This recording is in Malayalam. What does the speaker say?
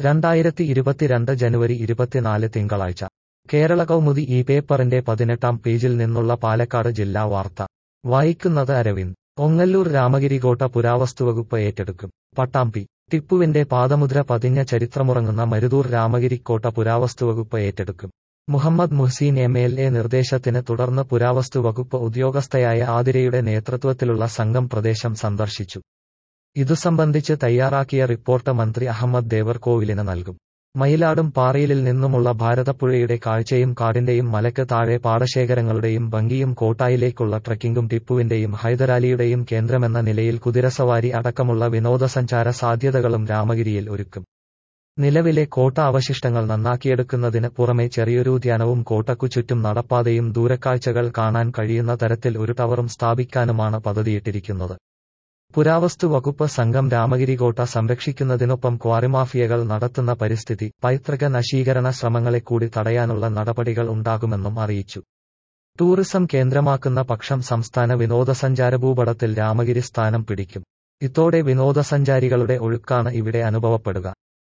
രണ്ടായിരത്തി ഇരുപത്തിരണ്ട് ജനുവരി ഇരുപത്തിനാല് തിങ്കളാഴ്ച കേരള കൗമുദി ഈ പേപ്പറിന്റെ പതിനെട്ടാം പേജിൽ നിന്നുള്ള പാലക്കാട് ജില്ലാ വാർത്ത വായിക്കുന്നത് അരവിന്ദ് ഒങ്ങല്ലൂർ രാമഗിരികോട്ട പുരാവസ്തുവകുപ്പ് ഏറ്റെടുക്കും പട്ടാമ്പി ടിപ്പുവിന്റെ പാദമുദ്ര പതിഞ്ഞ ചരിത്രമുറങ്ങുന്ന മരുതൂർ രാമഗിരിക്കോട്ട പുരാവസ്തുവകുപ്പ് ഏറ്റെടുക്കും Muhammad Muhsin M L A നിർദ്ദേശത്തിന് തുടർന്ന് പുരാവസ്തു വകുപ്പ് ഉദ്യോഗസ്ഥയായ ആതിരയുടെ നേതൃത്വത്തിലുള്ള സംഘം പ്രദേശം സന്ദർശിച്ചു ഇതു സംബന്ധിച്ച് തയ്യാറാക്കിയ റിപ്പോർട്ട് മന്ത്രി അഹമ്മദ് ദേവർകോവിലിന് നൽകും മയിലാടും പാറയിലിൽ നിന്നുമുള്ള ഭാരതപ്പുഴയുടെ കാഴ്ചയും കാടിന്റെയും മലക്ക് താഴെ പാടശേഖരങ്ങളുടെയും ഭംഗിയും കോട്ടായിലേക്കുള്ള ട്രക്കിംഗും ടിപ്പുവിന്റെയും ഹൈദരാലിയുടെയും കേന്ദ്രമെന്ന നിലയിൽ കുതിരസവാരി അടക്കമുള്ള വിനോദസഞ്ചാര സാധ്യതകളും രാമഗിരിയിൽ ഒരുക്കും നിലവിലെ കോട്ട അവശിഷ്ടങ്ങൾ നന്നാക്കിയെടുക്കുന്നതിന് പുറമെ ചെറിയൊരു ഉദ്യാനവും കോട്ടക്കു ചുറ്റും നടപ്പാതയും ദൂരക്കാഴ്ചകൾ കാണാൻ കഴിയുന്ന തരത്തിൽ ഒരു ടവറും സ്ഥാപിക്കാനുമാണ് പദ്ധതിയിട്ടിരിക്കുന്നത് പുരാവസ്തു വകുപ്പ് സംഘം രാമഗിരികോട്ട സംരക്ഷിക്കുന്നതിനൊപ്പം ക്വാറിമാഫിയകൾ നടത്തുന്ന പരിസ്ഥിതി പൈതൃക നശീകരണ ശ്രമങ്ങളെ കൂടി തടയാനുള്ള നടപടികൾ ഉണ്ടാകുമെന്നും അറിയിച്ചു ടൂറിസം കേന്ദ്രമാക്കുന്ന പക്ഷം സംസ്ഥാന വിനോദസഞ്ചാര ഭൂപടത്തിൽ രാമഗിരി സ്ഥാനം പിടിക്കും ഇതോടെ വിനോദസഞ്ചാരികളുടെ ഒഴുക്കാണ് ഇവിടെ അനുഭവപ്പെടുക